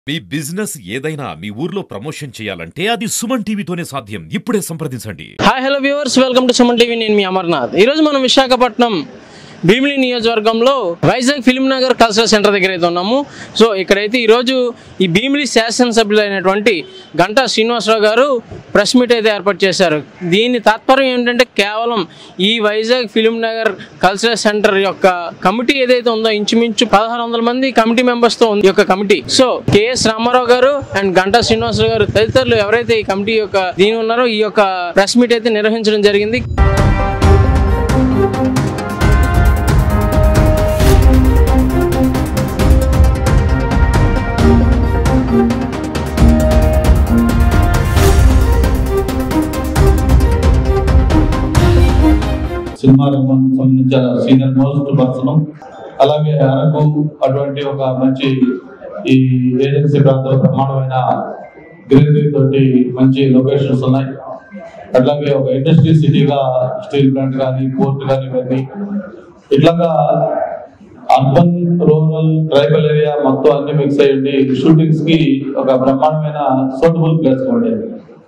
మీ business ఏదైనా మీ ఊర్లో promotion చేయాలంటే అది సుమన్ టీవీతోనే సాధ్యం ఇప్పుడే సంప్రదించండి hi hello viewers welcome to Suman TV నేను మీ అమర్నాథ్ ఈరోజు మనం విశాఖపట్నం భీమిలి నియోజకవర్గంలో Vizag film Nagar cultural centre దగ్గర అయితే ఉన్నాము సో ఇక్కడైతే ఈరోజు ఈ భీమిలి శాసనసభ్యులు అయినటువంటి గంటా శ్రీనివాసరావు గారు ప్రెస్ మీట్ అయితే ఏర్పాటు చేశారు దీని తాత్పర్యం ఏంటంటే కేవలం ఈ Vizag film Nagar cultural centre యొక్క కమిటీ ఏదైతే ఉందో ఇంచుమించు పదహారు వందల మంది కమిటీ మెంబర్స్ తో ఉంది ఈ యొక్క కమిటీ సో కేఎస్ రామారావు గారు అండ్ గంటా శ్రీనివాసరావు గారు తదితరులు ఎవరైతే ఈ కమిటీ యొక్క దీని ఉన్నారో ఈ యొక్క ప్రెస్ మీట్ అయితే నిర్వహించడం జరిగింది సినిమా రంగానికి సంబంధించిన సీనియర్ మోస్ట్ పర్సన్ అలాగే అరకు అటువంటి ఒక మంచి ఈ ఏజెన్సీ ప్రాంతంలో బ్రహ్మాండమైన గ్రీనరీ తోటి మంచి లొకేషన్స్ ఉన్నాయి అట్లాగే ఒక ఇండస్ట్రీ సిటీగా స్టీల్ ప్లాంట్ కానీ పోర్ట్ కానీ ఇవన్నీ ఇట్లాగా అర్బన్ రూరల్ ట్రైబల్ ఏరియా మొత్తం అన్ని మిక్స్ అయ్యండి షూటింగ్స్ కి ఒక బ్రహ్మాండమైన సూటబుల్ ప్లేస్ ఉండేది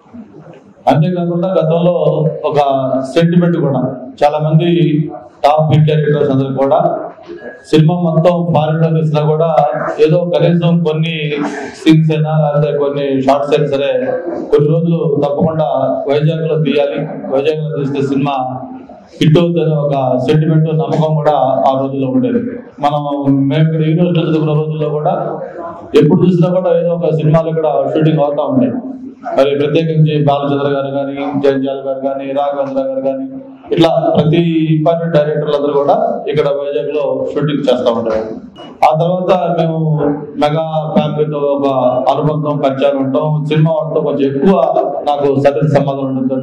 అంతేకాకుండా గతంలో ఒక సెంటిమెంట్ కూడా చాలా మంది టాప్ బిగ్ క్యారెక్టర్స్ అందరూ కూడా సినిమా మొత్తం ఫారెన్ లో తీసినా కూడా ఏదో కనీసం కొన్ని సీన్స్ అయినా లేకపోతే కొన్ని షార్ట్స్ అయినా సరే కొన్ని రోజులు తప్పకుండా వైజాగ్ లో తీయాలి వైజాగ్ లో తీస్తే సినిమా హిట్ అవుతుందనే ఒక సెంటిమెంట్ నమ్మకం కూడా ఆ రోజుల్లో ఉండేది మనం మేము ఇక్కడ యూనివర్సిటీ చదువుకున్న రోజుల్లో కూడా ఎప్పుడు చూసినా కూడా ఏదో ఒక సినిమాలు ఇక్కడ షూటింగ్ అవుతా ఉండేది మరి ప్రత్యేకించి బాలచంద్ర గారు కానీ జంజాల్ గారు కానీ రాఘవేంద్ర గారు కానీ ఇట్లా ప్రతి ఇంపార్టెంట్ డైరెక్టర్లు అందరూ కూడా ఇక్కడ వైజాగ్ లో షూటింగ్ చేస్తూ ఉంటారు ఆ తర్వాత మేము మెగా ఫ్యామిలీతో ఒక అనుబంధం పరిచయం ఉంటాం సినిమా వాళ్ళతో కొంచెం ఎక్కువ నాకు సరైన సంబంధం ఉండడంతో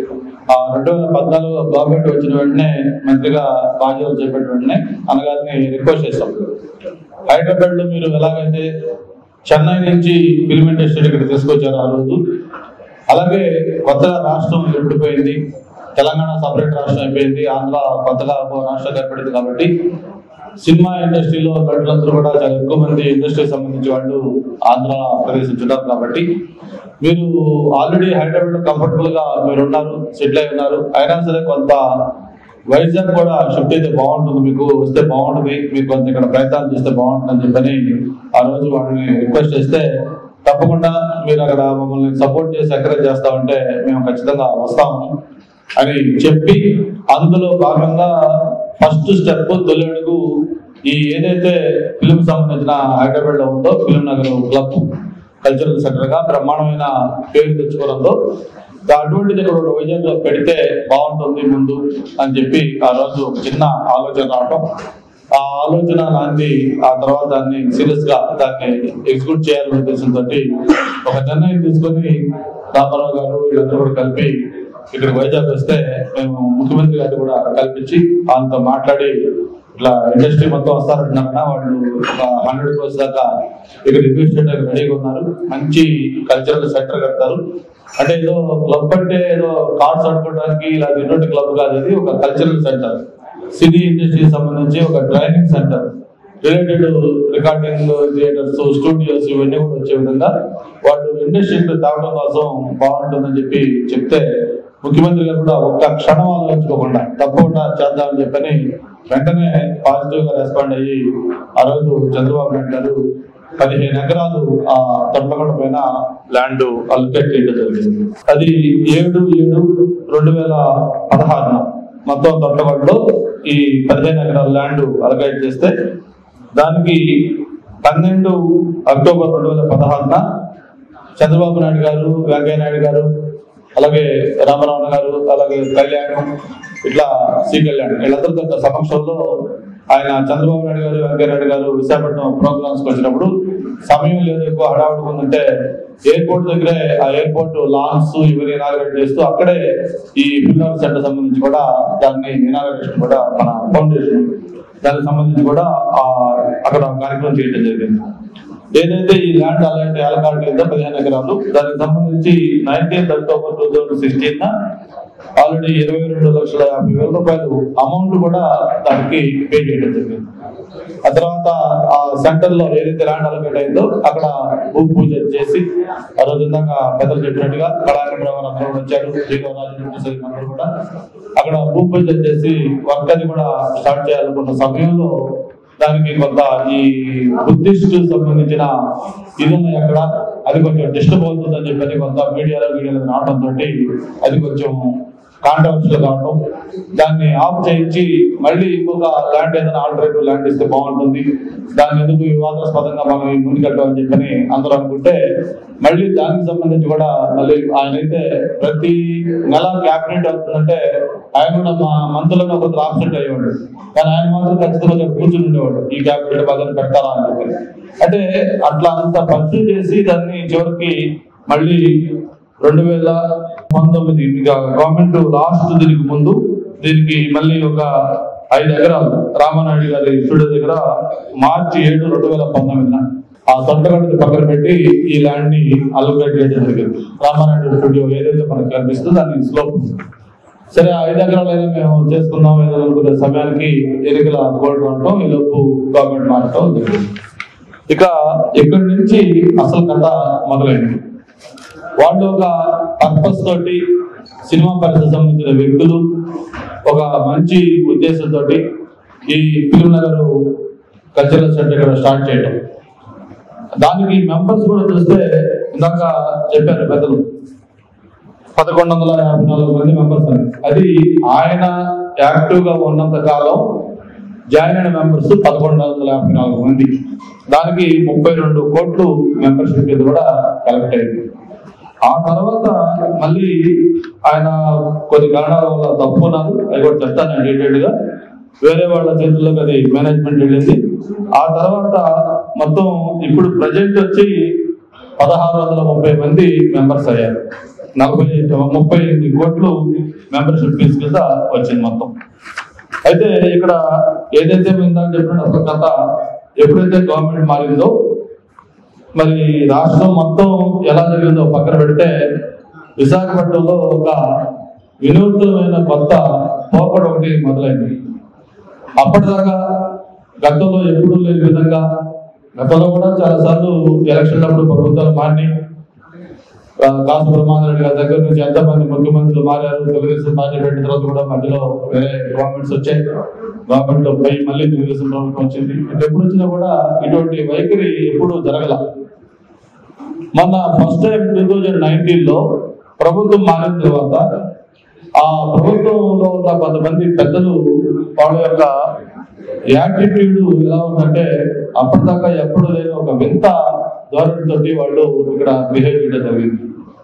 ఆ రెండు వేల పద్నాలుగు గవర్నమెంట్ వచ్చిన వెంటనే మంత్రిగా బాధ్యతలు చేపట్టిన వెంటనే అనగారిని రిక్వెస్ట్ చేస్తాం హైదరాబాద్ లో మీరు ఎలాగైతే చెన్నై నుంచి ఫిల్మ్ ఇండస్ట్రీ ఇక్కడ తీసుకొచ్చారు ఆ రోజు అలాగే కొత్తగా రాష్ట్రం విడిపోయింది తెలంగాణ సపరేట్ రాష్ట్రం అయిపోయింది ఆంధ్ర కొత్తగా ఒక రాష్ట్రం ఏర్పడింది కాబట్టి సినిమా ఇండస్ట్రీలో నటులందరూ కూడా చాలా ఎక్కువ మంది ఇండస్ట్రీకి సంబంధించి వాళ్ళు ఆంధ్ర ప్రవేశించున్నారు కాబట్టి మీరు ఆల్రెడీ హైదరాబాద్ లో కంఫర్టబుల్ గా మీరు ఉన్నారు సెటిల్ అయి ఉన్నారు అయినా సరే కొంత వైజాగ్ కూడా షిఫ్ట్ అయితే బాగుంటుంది మీకు వస్తే బాగుంటుంది మీరు కొంత ఇక్కడ ప్రయత్నాలు చేస్తే బాగుంటుంది అని చెప్పని ఆ రోజు వాళ్ళని రిక్వెస్ట్ చేస్తే తప్పకుండా మీరు అక్కడ మమ్మల్ని సపోర్ట్ చేసి ఎంకరేజ్ చేస్తామంటే మేము ఖచ్చితంగా వస్తాము అని చెప్పి అందులో భాగంగా ఫస్ట్ స్టెప్ తొలి అడుగు ఈ ఏదైతే ఫిలిం సంబంధించిన హైదరాబాద్ లో ఉందో film Nagar club cultural centre గా బ్రహ్మాండమైన పేరు తెచ్చుకోవడంతో అటువంటిది ఇక్కడ ఒక వైజాగ్ లో పెడితే బాగుంటుంది ముందు అని చెప్పి ఆ రోజు ఒక చిన్న ఆలోచన రావడం ఆ ఆలోచన నాంది ఆ తర్వాత దాన్ని సీరియస్ గా దాన్ని ఎగ్జిక్యూట్ చేయాలనే ఉద్దేశంతో ఒక నిర్ణయం తీసుకొని రామారావు గారు వీళ్ళందరూ కూడా కలిపి ఇక్కడ వైజాగ్ వస్తే మేము ముఖ్యమంత్రి గారిని కూడా కల్పించి వాళ్ళతో మాట్లాడి ఇట్లా ఇండస్ట్రీ మొత్తం వస్తారంటున్నారన్న వాళ్ళు ఒక హండ్రెడ్ క్రోర్స్ దాకా ఇక్కడ ఇన్వెస్ట్ చేయడానికి రెడీగా ఉన్నారు మంచి కల్చరల్ సెంటర్ కడతారు అంటే ఏదో క్లబ్ అంటే ఏదో కార్డ్స్ ఆడుకోవడానికి ఇలా ఎటువంటి క్లబ్ కాదు ఇది ఒక కల్చరల్ సెంటర్ సినీ ఇండస్ట్రీకి సంబంధించి ఒక training centre related recording theatres studios ఇవన్నీ కూడా వచ్చే విధంగా వాళ్ళు ఇండస్ట్రీకి తేవడం కోసం బాగుంటుందని చెప్పి చెప్తే ముఖ్యమంత్రి గారు కూడా ఒక్క క్షణం ఆలోచించుకోకుండా తప్పకుండా చేద్దామని చెప్పని వెంటనే పాజిటివ్ గా రెస్పాండ్ అయ్యి ఆ రోజు చంద్రబాబు నాయుడు గారు పదిహేను ఎకరాలు ఆ తొట్లగొండ పైన ల్యాండ్ అలొకేట్ చేయడం జరిగింది అది ఏడు ఏడు రెండు వేల పదహారున మొత్తం తొట్లగొండలో ఈ పదిహేను ఎకరాల ల్యాండ్ అలొకేట్ చేస్తే దానికి పన్నెండు అక్టోబర్ రెండు వేల పదహారున చంద్రబాబు నాయుడు గారు వెంకయ్య నాయుడు గారు అలాగే రామరావణ గారు అలాగే కళ్యాణ్ ఇట్లా సి కళ్యాణ్ వీళ్ళందరితో సమక్షంలో ఆయన చంద్రబాబు నాయుడు గారు వెంకయ్య నాయుడు గారు విశాఖపట్నం ప్రోగ్రామ్స్ వచ్చినప్పుడు సమయం లేదు ఎక్కువ హడావుడి ఉందంటే ఎయిర్పోర్ట్ దగ్గరే ఆ ఎయిర్పోర్ట్ లాంచ్ ఇవన్నీ ఇనాగరేట్ చేస్తూ అక్కడే ఈ ఫిల్మ్ సెంటర్ సంబంధించి కూడా దాన్ని ఇనాగరేషన్ కూడా మన ఫౌండేషన్ దానికి సంబంధించి కూడా ఆ అక్కడ కార్యక్రమం చేయడం జరిగింది ఏదైతే ఈ ల్యాండ్ అలాంటి అలకాట్ అయిందో పదిహేను ఎకరాలు దానికి సంబంధించి nineteenth October two thousand sixteen already ఇరవై రెండు లక్షల యాభై వేల రూపాయలు అమౌంట్ కూడా దానికి పే చేయడం జరిగింది ఆ తర్వాత ఆ సెంటర్ లో ఏదైతే ల్యాండ్ అలొకేట్ అయిందో అక్కడ భూ పూజ చేసి ఆ రోజు ఇందాక పెద్దలు చెప్పినట్టుగా కళాకారులు అందరూ కూడా వచ్చారు జీవో రాజు అందరూ కూడా అక్కడ భూ పూజ చేసి వర్క్ అది కూడా స్టార్ట్ చేయాలనుకున్న సమయంలో దానికి కొంత ఈ బుద్ధిస్ట్ సంబంధించిన ఇది ఉన్నాయి అక్కడ అది కొంచెం డిస్టర్బ్ అవుతుందని చెప్పని కొంత మీడియాలో వీడియోలో రావడంతో అది కొంచెం కాంట్రవర్షియల్ కావడం దాన్ని ఆఫ్ చేయించి మళ్ళీ ఇంకొక ల్యాండ్ ఏదైనా ఆల్టర్నేటివ్ ల్యాండ్ ఇస్తే బాగుంటుంది దాన్ని ఎందుకు వివాదాస్పదంగా మనం ముందుకెళ్తామని చెప్పని అందరూ అనుకుంటే మళ్ళీ దానికి సంబంధించి కూడా మళ్ళీ ఆయన అయితే ప్రతి నెల క్యాబినెట్ అవుతుందంటే ఆయన కూడా మా మంత్రులను ఒకరు ఆబ్సెంట్ అయ్యేవాడు కానీ ఆయన మాత్రం ఖచ్చితంగా అక్కడ కూర్చుని ఉండేవాడు ఈ క్యాబినెట్ పదవి పెడతారా అని చెప్పి అంటే అట్లా అంత పర్సూ చేసి దాన్ని చివరికి మళ్ళీ రెండు వేల పంతొమ్మిది ఇక గవర్నమెంట్ లాస్ట్ దీనికి ముందు దీనికి మళ్ళీ ఒక ఐదు ఎకరాలు రామానాయుడు గారి స్టూడియో దగ్గర మార్చి ఏడు రెండు వేల పంతొమ్మిదిన ఆ తొండగడ్డని పక్కన పెట్టి ఈ ల్యాండ్ ని అలొకేట్ చేయడం జరిగింది రామానాయుడు స్టూడియో ఏదైతే మనకు కనిపిస్తుందో దాన్ని స్లోప్ సరే ఆ ఐదు ఎకరాలైనా మేము చేసుకుందాం ఏదో అనుకునే సమయానికి ఎన్నికల గోల్డ్ రావటం ఈ లోపు గవర్నమెంట్ మారటం జరిగింది ఇక ఇక్కడి నుంచి అసలు కథ మొదలైంది వాళ్ళు ఒక పర్పస్ తోటి సినిమా పరిస్థితి సంబంధించిన వ్యక్తులు ఒక మంచి ఉద్దేశంతో ఈ ఫిల్మ్ నగర్ కల్చరల్ సెంటర్ ఇక్కడ స్టార్ట్ చేయడం దానికి మెంబర్స్ కూడా చూస్తే ఇందాక చెప్పారు పెద్దలు పదకొండు వందల యాభై నాలుగు మంది మెంబర్స్ అని అది ఆయన యాక్టివ్ గా ఉన్నంత కాలం జాయిన్ అయిన మెంబర్స్ పదకొండు వందల యాభై నాలుగు మంది దానికి ముప్పై రెండు కోట్లు మెంబర్షిప్ ఇది కూడా కలెక్ట్ అయింది ఆ తర్వాత మళ్ళీ ఆయన కొన్ని కారణాల వల్ల తప్పు ఉన్నారు అవి కూడా చెప్తాను నేను డీటెయిల్ గా వేరే వాళ్ళ చేతుల్లోకి అది మేనేజ్మెంట్ వెళ్ళింది ఆ తర్వాత మొత్తం ఇప్పుడు ప్రజెంట్ వచ్చి పదహారు వందల ముప్పై మంది మెంబర్స్ అయ్యారు నలభై ముప్పై ఎనిమిది కోట్లు మెంబర్షిప్ ఫీజు కింద వచ్చింది మొత్తం అయితే ఇక్కడ ఏదైతే ఇందాక చెప్పిన అసలు కథ ఎప్పుడైతే గవర్నమెంట్ మారిందో మరి రాష్ట్రం మొత్తం ఎలా జరిగిందో పక్కన పెడితే విశాఖపట్నంలో ఒక వినూత్నమైన కొత్త పోకడ ఒకటి మొదలైంది అప్పటిదాకా గతంలో ఎప్పుడూ లేని విధంగా గతంలో కూడా చాలా సార్లు ఎలక్షన్ అప్పుడు ప్రభుత్వాలు మారి కాసు బ్రహ్మాందరెడ్డి గారి దగ్గర నుంచి ఎంతమంది ముఖ్యమంత్రులు మారారు తెలుగుదేశం పార్టీ పెట్టిన తర్వాత కూడా మధ్యలో వేరే గవర్నమెంట్స్ వచ్చాయి గవర్నమెంట్ లో పోయి మళ్ళీ తెలుగుదేశం ప్రభుత్వం వచ్చింది ఇది ఎప్పుడు వచ్చినా కూడా ఇటువంటి వైఖరి ఎప్పుడు జరగల మొన్న first time two thousand nineteen లో ప్రభుత్వం మారిన తర్వాత ఆ ప్రభుత్వంలో ఉన్న కొంతమంది పెద్దలు వాళ్ళ యొక్క యాటిట్యూడ్ ఎలా ఉందంటే అప్పటిదాకా ఎప్పుడు లేని ఒక వింత ధోరణితోటి వాళ్ళు ఇక్కడ బిహేవ్ చేయడం జరిగింది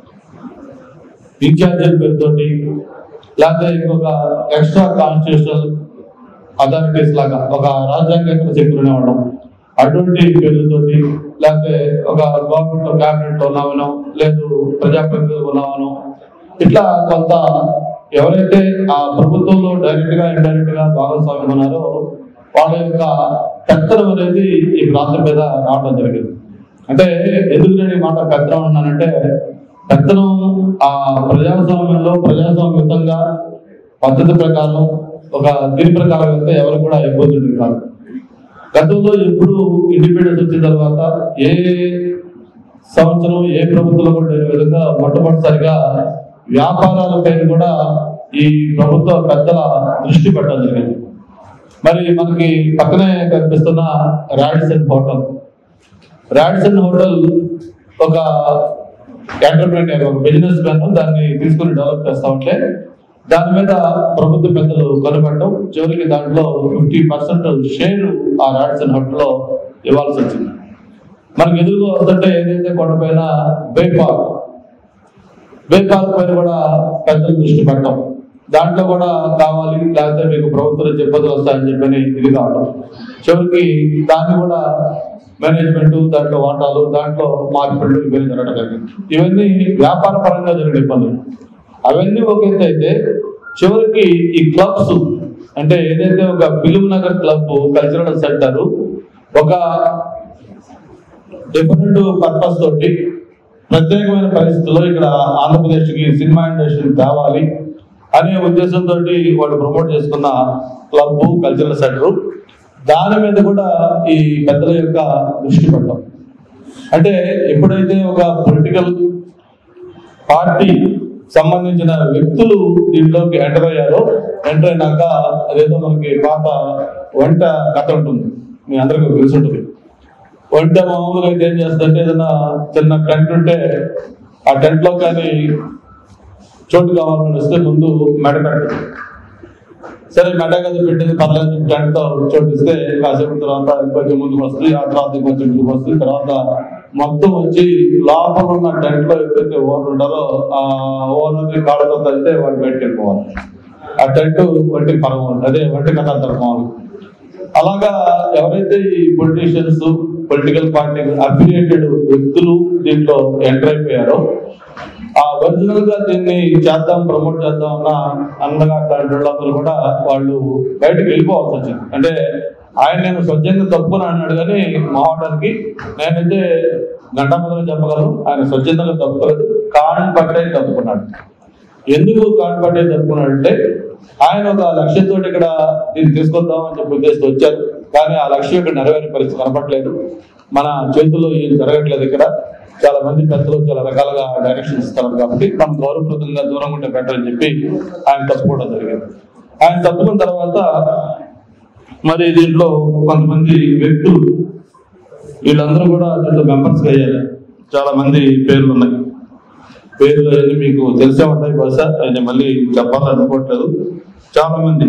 ఇన్ఛార్జీల పేరుతోటి లేకపోతే ఇంకొక ఎక్స్ట్రా కాన్స్టిట్యూషనల్ అథారిటీస్ లాగా ఒక రాజ్యాంగేతర శక్తులు ఉండడం అటువంటి పేర్లతోటి లేకపోతే ఒక గవర్నమెంట్ లో క్యాబినెట్ లో ఉన్నామనో లేదు ప్రజాప్రతినిధులు ఉన్నామనో ఇట్లా కొంత ఎవరైతే ఆ ప్రభుత్వంలో డైరెక్ట్ గా ఇండైరెక్ట్ గా భాగస్వామ్యం ఉన్నారో వాళ్ళ యొక్క పెత్తనం అనేది ఈ ప్రాంతం మీద రావడం జరిగింది అంటే ఎందుకు నేను ఈ మాట పెత్తనం అన్నానంటే పెత్తనం ఆ ప్రజాస్వామ్యంలో ప్రజాస్వామ్యుతంగా పద్ధతి ప్రకారం ఒక దీని ప్రకారం వెళ్తే ఎవరు కూడా ఇబ్బంది ఉండేది కాదు గతంలో ఎప్పుడు ఇండిపెండెన్స్ వచ్చిన తర్వాత ఏ సంవత్సరం ఏ ప్రభుత్వంలో కూడా లేని విధంగా మొట్టమొదటిసారిగా వ్యాపారాల పైన కూడా ఈ ప్రభుత్వ పెద్దల దృష్టి పెట్టడం జరిగింది మరి మనకి పక్కనే కనిపిస్తున్న రాడిసన్ హోటల్ రాడిసన్ హోటల్ ఒక ఎంటర్ప్రెన్యూర్ ఒక బిజినెస్ మ్యాన్ దాన్ని తీసుకుని డెవలప్ చేస్తా ఉంటే దాని మీద ప్రభుత్వ పెద్దలు కనుగొనడం చివరికి దాంట్లో ఫిఫ్టీ పర్సెంట్ షేర్ ఆ రాడిసన్ హోటల్లో ఇవ్వాల్సి వచ్చింది మనకి ఎదురుగా వస్తుంటే ఏదైతే కొండపైన బే పార్క్ బే పార్క్ పైన కూడా పెద్దలు దృష్టి పెట్టడం దాంట్లో కూడా కావాలి లేకపోతే మీకు ప్రభుత్వం నుంచి ఇబ్బందులు వస్తాయని చెప్పని ఇది కావడం చివరికి దాన్ని కూడా మేనేజ్మెంట్ దాంట్లో వాటాలు దాంట్లో మార్పిళ్ళు ఇవన్నీ జరగడం జరిగింది ఇవన్నీ వ్యాపార పరంగా జరిగిన ఇబ్బందులు అవన్నీ ఒక ఎత్తు అయితే చివరికి ఈ క్లబ్స్ అంటే ఏదైతే ఒక film Nagar club cultural centre ఒక డిఫరెంట్ పర్పస్ తోటి ప్రత్యేకమైన పరిస్థితుల్లో ఇక్కడ ఆంధ్రప్రదేశ్ కి సినిమా ఇండస్ట్రీ కావాలి అనే ఉద్దేశంతో వాళ్ళు ప్రమోట్ చేసుకున్న క్లబ్ కల్చరల్ సెంటర్ దాని మీద కూడా ఈ పెద్దల యొక్క దృష్టి పడటం అంటే ఎప్పుడైతే ఒక పొలిటికల్ పార్టీ సంబంధించిన వ్యక్తులు దీంట్లోకి ఎంటర్ అయ్యారో ఎంటర్ అయినాక అదేదో మనకి పాత వంట కథ ఉంటుంది మీ అందరికీ తెలిసి ఉంటుంది వంట మామూలుగా అయితే ఏం చేస్తుందంటే ఏదైనా చిన్న టెంట్ ఉంటే ఆ టెంట్ లో కానీ చోటు కావాలని వస్తే ముందు మెడ కట్టు సరే మెడ కదా పెట్టింది పర్లేదు టెంట్ తో చోటు ఇస్తే కాసేపు తర్వాత కొంచెం ముందుకు వస్తుంది ఆ తర్వాత కొంచెం ముందుకు వస్తుంది తర్వాత మొత్తం వచ్చి లోపల ఉన్న టెంట్ లో ఎవరైతే ఓనర్ ఉంటారో ఆ ఓనర్ కాళ్ళతో తగ్గితే వాడు బయటకు వెళ్ళిపోవాలి ఆ టెంట్ వంటి పరమ అదే వంటి కథ అంటారు మామూలు అలాగా ఎవరైతే ఈ పొలిటీషియన్స్ పొలిటికల్ పార్టీ అఫిలియేటెడ్ వ్యక్తులు దీంట్లో ఎంటర్ అయిపోయారో ఆ ఒరిజినల్ గా దీన్ని చేద్దాం ప్రమోట్ చేద్దాం అన్న అన్నగా అట్లాంటి వాళ్ళందరూ కూడా వాళ్ళు బయటకు వెళ్ళిపోవాల్సి వచ్చింది అంటే ఆయన నేను స్వచ్ఛంగా తప్పుకుని అన్నాడు కానీ మొహటానికి నేనైతే గంట మొదలు చెప్పగలను ఆయన స్వచ్ఛందంగా తప్పుకోలేదు కాన్ పట్టే తప్పుకున్నాడు ఎందుకు కాన్ పట్టే తప్పుకున్నాడంటే ఆయన ఒక లక్ష్యంతో ఇక్కడ దీన్ని తీసుకొద్దాం అని చెప్పి ఉద్దేశంతో వచ్చారు కానీ ఆ లక్ష్యం ఇక్కడ నెరవేరే పరిస్థితి కనపట్లేదు మన చేతుల్లో ఏం జరగట్లేదు ఇక్కడ చాలా మంది పెద్దలు చాలా రకాలుగా డైరెక్షన్ ఇస్తారు కాబట్టి మనం గౌరవప్రదంగా దూరం ఉంటే బెటర్ అని చెప్పి ఆయన తప్పుకోవడం జరిగింది ఆయన తప్పుకున్న తర్వాత మరి దీంట్లో కొంతమంది వ్యక్తులు వీళ్ళందరూ కూడా దీంట్లో మెంబర్స్ అయ్యారు చాలా మంది పేర్లు ఉన్నాయి పేర్లు అన్ని మీకు తెలిసే ఉంటాయి బహుశా ఆయన మళ్ళీ చెప్పాలని అనుకోవట్లేదు చాలా మంది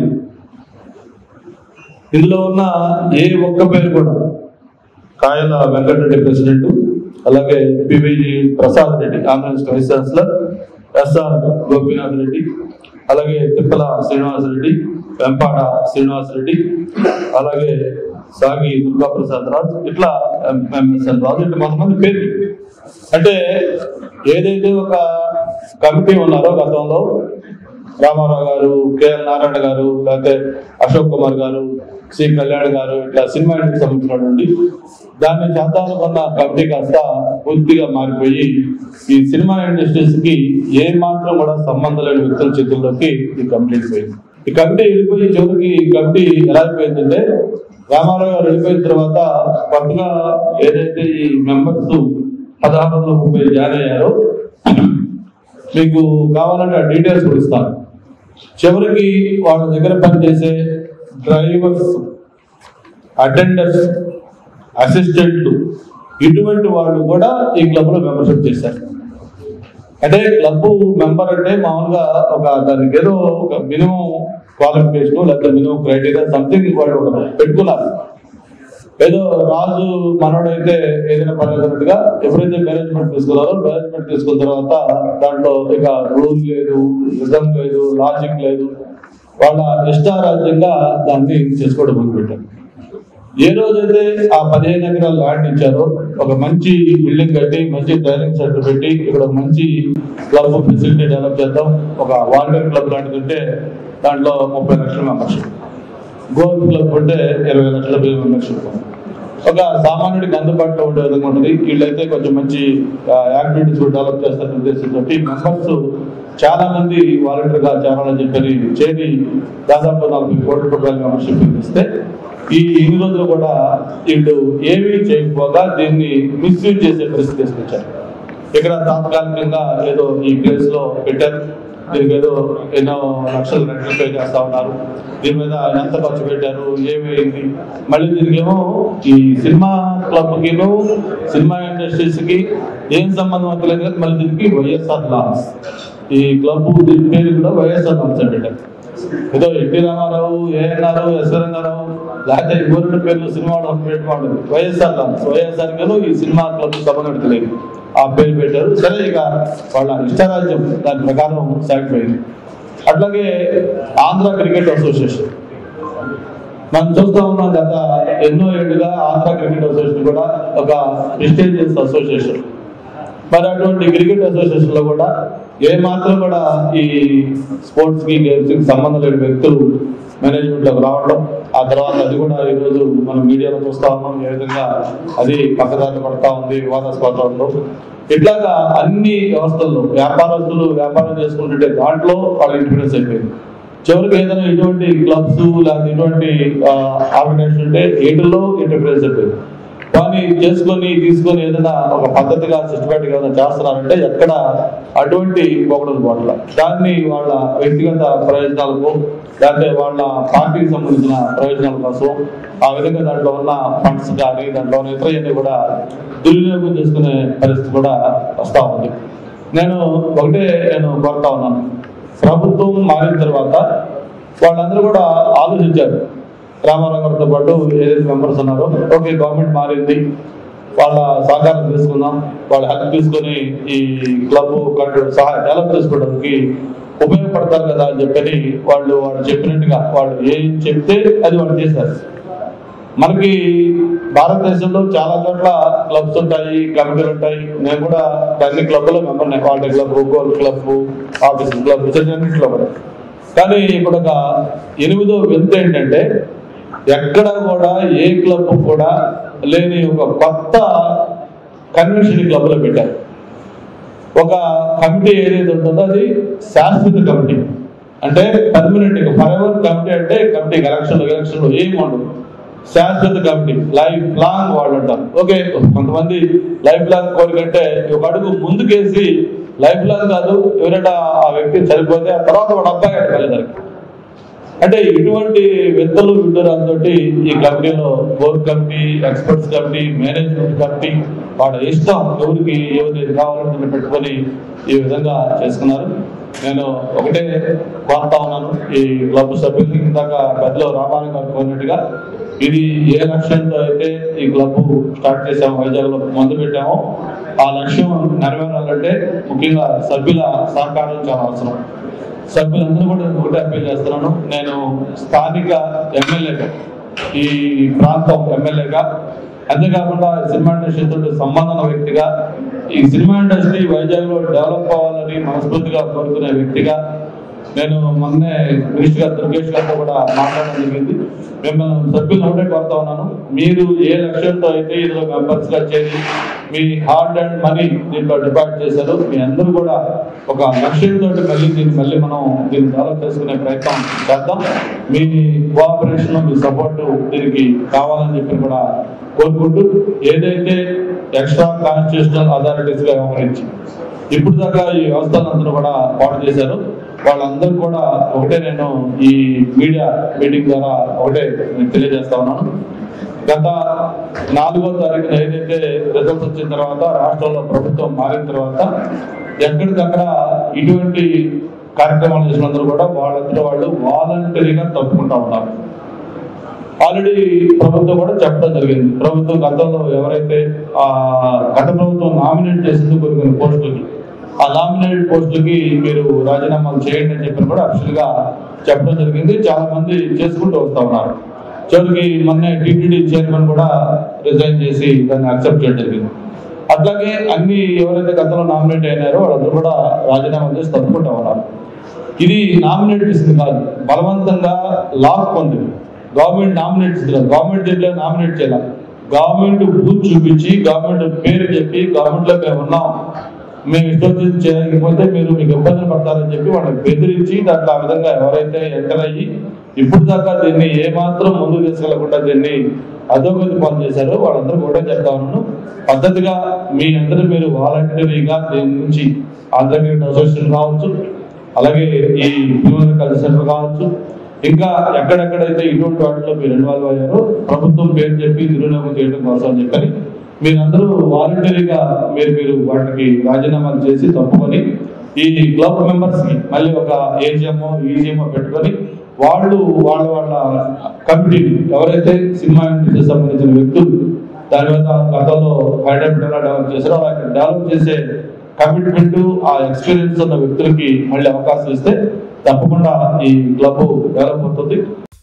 ఇందులో ఉన్న ఏ ఒక్క పేరు కూడా కాయల వెంకటరెడ్డి ప్రెసిడెంట్ అలాగే PVG Prasad Reddy Andhra Pradesh vice chancellor SR Gopinath Reddy అలాగే తిప్పల శ్రీనివాస్ రెడ్డి వెంపాడ శ్రీనివాస్ రెడ్డి అలాగే సాగి దుర్గా ప్రసాద్ రాజ్ ఇట్లా ఎంఎస్ఎన్ రాజు ఇట్లా కొంతమంది పేర్లు అంటే ఏదైతే ఒక కమిటీ ఉన్నారో గతంలో రామారావు గారు కేఎల్ నారాయణ గారు లేకపోతే అశోక్ కుమార్ గారు సి కళ్యాణ్ గారు ఇట్లా సినిమా ఇండస్ట్రీకి సంబంధించినటువంటి దాన్ని చేద్దామనుకున్న కమిటీ కాస్త పూర్తిగా మారిపోయి ఈ సినిమా ఇండస్ట్రీస్ కి ఏ మాత్రం కూడా సంబంధం లేని వ్యక్తుల చేతుల్లోకి ఈ కమిటీ వెళ్ళిపోయింది ఈ కమిటీ వెళ్ళిపోయి చివరికి ఈ కమిటీ ఎలా అయిపోయిందంటే రామారావు గారు వెళ్ళిపోయిన తర్వాత కొత్తగా ఏదైతే ఈ మెంబర్స్ పదహారు వందల ముప్పై జాయిన్ అయ్యారో మీకు కావాలంటే ఆ డీటెయిల్స్ కూడా ఇస్తాను చివరికి వాళ్ళ దగ్గర పనిచేసే డ్రైవర్స్ అటెండర్స్ అసిస్టెంట్లు ఇటువంటి వాళ్ళు కూడా ఈ క్లబ్ లో మెంబర్షిప్ చేశారు అంటే క్లబ్ మెంబర్ అంటే మామూలుగా ఒక దానికి ఏదో ఒక మినిమం క్వాలిఫికేషన్ లేకపోతే మినిమం క్రైటీరియా సంథింగ్ వాళ్ళు ఒక పెట్టుకున్నారు ఏదో రాజు మనోడైతే ఏదైనా పర్లేదన్నట్టుగా ఎప్పుడైతే మేనేజ్మెంట్ తీసుకున్నారో మేనేజ్మెంట్ తీసుకున్న తర్వాత దాంట్లో ఇక రూల్ లేదు నిజం లేదు లాజిక్ లేదు వాళ్ళ ఇష్టారాజ్యంగా దాన్ని చేసుకోవడం మొదలుపెట్టారు ఏ రోజైతే ఆ పదిహేను ఎకరాల ల్యాండ్ ఇచ్చారో ఒక మంచి బిల్డింగ్ కట్టి మంచి ట్రైనింగ్ సెంటర్ పెట్టి ఇక్కడ ఒక మంచి క్లబ్ ఫెసిలిటీ డెవలప్ చేద్దాం ఒక వాలంటీర్ క్లబ్ లాంటిది ఉంటే దాంట్లో ముప్పై లక్షల మెంబర్షిప్ గోల్డ్ క్లబ్ ఉంటే ఇరవై లక్షల మెంబర్షిప్ ఒక సామాన్యుడికి అందుబాటులో ఉండే విధంగా ఉంటుంది వీళ్ళైతే కొంచెం మంచి యాక్టివిటీస్ డెవలప్ చేస్తారనే ఉద్దేశంతో మెంబర్స్ చాలా మంది వాలంటీర్ గా చేరాలని చెప్పని చేరి దాదాపు నలభై కోట్ల రూపాయల మెంబర్షిప్ ఇస్తే ఈ ఇన్ని రోజులు కూడా వీళ్ళు ఏమీ చేయకపోగా దీన్ని మిస్యూజ్ చేసే పరిస్థితి తీసుకొచ్చారు ఇక్కడ తాత్కాలికంగా ఏదో ఈ ప్లేస్ లో పెట్టారు దీనికి ఏదో ఎన్నో లక్షలు రెంట్లు పే చేస్తా ఉన్నారు దీని మీద ఎంత ఖర్చు పెట్టారు ఏమైంది మళ్ళీ దీనికి ఏమో ఈ సినిమా క్లబ్ కిను సినిమా ఇండస్ట్రీస్ కి ఏం సంబంధం అంతలేదు కానీ మళ్ళీ దీనికి వైఎస్ఆర్ లాన్స్ ఈ క్లబ్ దీని పేరు కూడా వైఎస్ఆర్ లాన్స్ అని పెట్టారు ఏదో NT Ramarao ANR S Rangarao లేకపోతే ఇంకొన్ని పేర్లు సినిమా పెట్టుకోండి వైఎస్ఆర్ లాన్స్ వైఎస్ఆర్ గారు ఈ సినిమా క్లబ్ సంబంధం లేదు ఆ పేరు పెట్టారు సరే ఇక వాళ్ళ ఇష్టరాజ్యం దాని ప్రకారం సాగిపోయింది అట్లాగే ఆంధ్ర క్రికెట్ అసోసియేషన్ మనం చూస్తా ఉన్నాం గత ఎన్నో ఏళ్ళుగా ఆంధ్ర క్రికెట్ అసోసియేషన్ కూడా ఒక ప్రెస్టీజియస్ అసోసియేషన్ మరి అటువంటి క్రికెట్ అసోసియేషన్ లో కూడా ఏ మాత్రం కూడా ఈ స్పోర్ట్స్ కి గేమ్స్ కి సంబంధం లేని వ్యక్తులు మేనేజ్మెంట్ లోకి రావడం ఆ తర్వాత అది కూడా ఈరోజు మనం మీడియాలో చూస్తా ఉన్నాం ఏ విధంగా అది పక్కదారి పడతా ఉంది వివాదాస్పదంలో ఇట్లాగా అన్ని వ్యవస్థల్లో వ్యాపారస్తులు వ్యాపారం చేసుకుంటుంటే దాంట్లో వాళ్ళ ఇండిపెండెన్స్ అయిపోయింది చివరికి ఏదైనా ఇటువంటి క్లబ్స్ లేదా ఇటువంటి ఆర్గనైజేషన్ ఉంటే వీటిల్లో ఇంటర్ఫిరెన్స్ అయిపోయింది కానీ చేసుకొని తీసుకొని ఏదైనా ఒక పద్ధతిగా సిస్టమేటిక్ ఏదైనా చేస్తున్నారంటే ఎక్కడ అటువంటి పోకడం పోట్ల దాన్ని వాళ్ళ వ్యక్తిగత ప్రయోజనాలకు లేకపోతే వాళ్ళ పార్టీకి సంబంధించిన ప్రయోజనాల కోసం ఆ విధంగా దాంట్లో ఉన్న ఫండ్స్ కానీ దాంట్లో ఉన్న ఇతర కూడా దుర్వినియోగం చేసుకునే పరిస్థితి కూడా వస్తూ ఉంది నేను ఒకటే నేను కోరుతా ఉన్నాను ప్రభుత్వం మారిన తర్వాత వాళ్ళందరూ కూడా ఆలోచించారు రామారావు గారితో పాటు ఏదైతే మెంబర్స్ ఉన్నారో ఓకే గవర్నమెంట్ మారింది వాళ్ళ సహకారం తీసుకుందాం వాళ్ళ హెల్ప్ తీసుకొని ఈ క్లబ్ కట్టడం సహాయం డెవలప్ చేసుకోవడానికి ఉపయోగపడతారు కదా అని చెప్పని వాళ్ళు వాళ్ళు చెప్పినట్టుగా వాళ్ళు ఏం చెప్తే అది వాళ్ళు చేశారు మనకి భారతదేశంలో చాలా చోట్ల క్లబ్స్ ఉంటాయి కమిటీలు ఉంటాయి నేను కూడా అన్ని క్లబ్లో member water club golf club office club అన్నింటిలో కూడా కానీ ఇప్పుడు ఒక ఎనిమిదో వింత ఏంటంటే ఎక్కడ కూడా ఏ క్లబ్ కూడా లేని ఒక కొత్త కన్వెన్షన్ క్లబ్లో పెట్టారు ఒక కమిటీ ఏదైతే ఉంటుందో అది శాశ్వత కమిటీ అంటే పర్మనెంట్ ఫర్ ఎవర్ కమిటీ అంటే కమిటీ ఎలక్షన్లు ఎలక్షన్లు ఏం ఉండదు శాశ్వత కమిటీ లైఫ్ లాంగ్ వాళ్ళు ఉంటారు ఓకే కొంతమంది లైఫ్ లాంగ్ కోరికంటే ఒక అడుగు ముందుకేసి లైఫ్ లాంగ్ కాదు ఎవరైనా ఆ వ్యక్తి చనిపోతే ఆ తర్వాత వాడు అబ్బాయి వెళ్ళేదానికి అంటే ఇటువంటి వింతలు విడ్డూరాలతోటి ఈ కంపెనీలో board committee experts committee management committee వాళ్ళ ఇష్టం ఎవరికి ఏది కావాలంటే పెట్టుకొని ఈ విధంగా చేసుకున్నారు నేను ఒకటే కోరుతా ఉన్నాను ఈ క్లబ్ సభ్యులకి ఇందాక పెద్దలో రామారావు గారు కోరినట్టుగా ఇది ఏ లక్ష్యంతో అయితే ఈ క్లబ్ స్టార్ట్ చేసాము వైజాగ్ లో మొదలు పెట్టామో ఆ లక్ష్యం నెరవేరాలంటే ముఖ్యంగా సభ్యుల సహకారం చాలా అవసరం సభ్యులందరూ కూడా నేను ఒకటే అప్పీల్ చేస్తున్నాను నేను స్థానిక ఎమ్మెల్యేగా ఈ ప్రాంతం ఎమ్మెల్యేగా అంతేకాకుండా సినిమా ఇండస్ట్రీ తోటి సంబంధం ఉన్న వ్యక్తిగా ఈ సినిమా ఇండస్ట్రీ వైజాగ్ లో డెవలప్ అవ్వాలని మనస్ఫూర్తిగా కోరుకునే వ్యక్తిగా నేను మొన్నే మినిస్టర్ గారు దుర్గేష్ గారితో కూడా మాట్లాడడం జరిగింది మిమ్మల్ని సభ్యులు ఒకటే కోరుతా ఉన్నాను మీరు ఏ లక్ష్యంతో అయితే ఇందులో మెంబర్స్ గా చేరి మీ హార్డ్ అండ్ మనీ దీంట్లో డిపాజిట్ చేశారు మీ అందరూ కూడా ఒక లక్ష్యంతో మళ్ళీ దీన్ని మళ్ళీ మనం దీన్ని డెవలప్ చేసుకునే ప్రయత్నం చేద్దాం మీ కోఆపరేషన్ మీ సపోర్ట్ దీనికి కావాలని చెప్పి కూడా కోరుకుంటూ ఏదైతే ఎక్స్ట్రా కాన్స్టిట్యూషనల్ అథారిటీస్ గా వ్యవహరించి ఇప్పుడు దాకా ఈ వ్యవస్థలందరూ కూడా పాటు చేశారు వాళ్ళందరూ కూడా ఒకటే నేను ఈ మీడియా మీటింగ్ ద్వారా ఒకటే నేను తెలియజేస్తా ఉన్నాను గత నాలుగో తారీఖున ఏదైతే రిజల్ట్స్ వచ్చిన తర్వాత రాష్ట్రంలో ప్రభుత్వం మారిన తర్వాత ఎక్కడికక్కడ ఇటువంటి కార్యక్రమాలు చేసినందరూ కూడా వాళ్ళందరూ వాళ్ళు వాలంటరీగా తప్పుకుంటా ఉన్నారు ఆల్రెడీ ప్రభుత్వం కూడా చెప్పడం జరిగింది ప్రభుత్వం గతంలో ఎవరైతే ఆ గత ప్రభుత్వం నామినేట్ చేసింది కొన్ని కొన్ని పోస్టులకి ఆ నామినేట్ పోస్టులకి మీరు రాజీనామాలు చేయండి అని చెప్పి కూడా అఫీషియల్ గా చెప్పడం జరిగింది చాలా మంది చేసుకుంటూ వస్తా ఉన్నారు చివరికి మొన్న టీటీడీ చైర్మన్ కూడా రిజైన్ చేసి దాన్ని అక్సెప్ట్ చేయడం జరిగింది అట్లాగే అన్ని ఎవరైతే గతంలో నామినేట్ అయినారో వాళ్ళందరూ కూడా రాజీనామా చేసి తప్పుకుంటా ఉన్నారు ఇది నామినేట్ చేసింది కాదు బలవంతంగా లాక్ పొందింది గవర్నమెంట్ నామినేట్ చేసింది గవర్నమెంట్ దీంట్లో నామినేట్ చేయాలి గవర్నమెంట్ బూత్ చూపించి గవర్నమెంట్ పేరు చెప్పి గవర్నమెంట్ లో మేము ఉన్నాం మేము ఇష్టం చేయకపోతే మీరు మీకు ఇబ్బందులు పడతారని చెప్పి వాళ్ళని బెదిరించి దాంట్లో ఆ విధంగా ఎవరైతే ఎంటర్ అయ్యి ఇప్పుడు దాకా దీన్ని ఏమాత్రం ముందుకు తీసుకెళ్లకుండా దీన్ని అధోగతి పాలు చేశారో వాళ్ళందరూ కూడా చెప్తా ఉన్నాను పద్ధతిగా మీ అందరూ మీరు వాలంటరీగా దీని నుంచి ఆంధ్రప్రదేశ్ అసోసియేషన్ కావచ్చు అలాగే ఈ హ్యూమన్ కల్చర్ సెంటర్ కావచ్చు ఇంకా ఎక్కడెక్కడైతే ఇటువంటి వాటిలో మీరు ఇన్వాల్వ్ అయ్యారో ప్రభుత్వం పేరు చెప్పి దుర్వినియోగం చేయడం కోసం అని చెప్పని మీరందరూ వాలంటరీగా మీరు మీరు వాటికి రాజీనామాలు చేసి తప్పుకొని ఈ క్లబ్ మెంబర్స్ కి మళ్ళీ ఒక ఏజిఎంఓ ఈజిఎంఓ పెట్టుకొని వాళ్ళు వాళ్ళ వాళ్ళ కమిటీ ఎవరైతే సినిమా ఇండస్ట్రీకి సంబంధించిన వ్యక్తులు దాని మీద గతంలో హైదరాబాద్ ఎలా డెవలప్ చేశారో అలా డెవలప్ చేసే కమిట్మెంట్ ఆ ఎక్స్పీరియన్స్ ఉన్న వ్యక్తులకి మళ్ళీ అవకాశం ఇస్తే తప్పకుండా ఈ క్లబ్ డెవలప్ అవుతుంది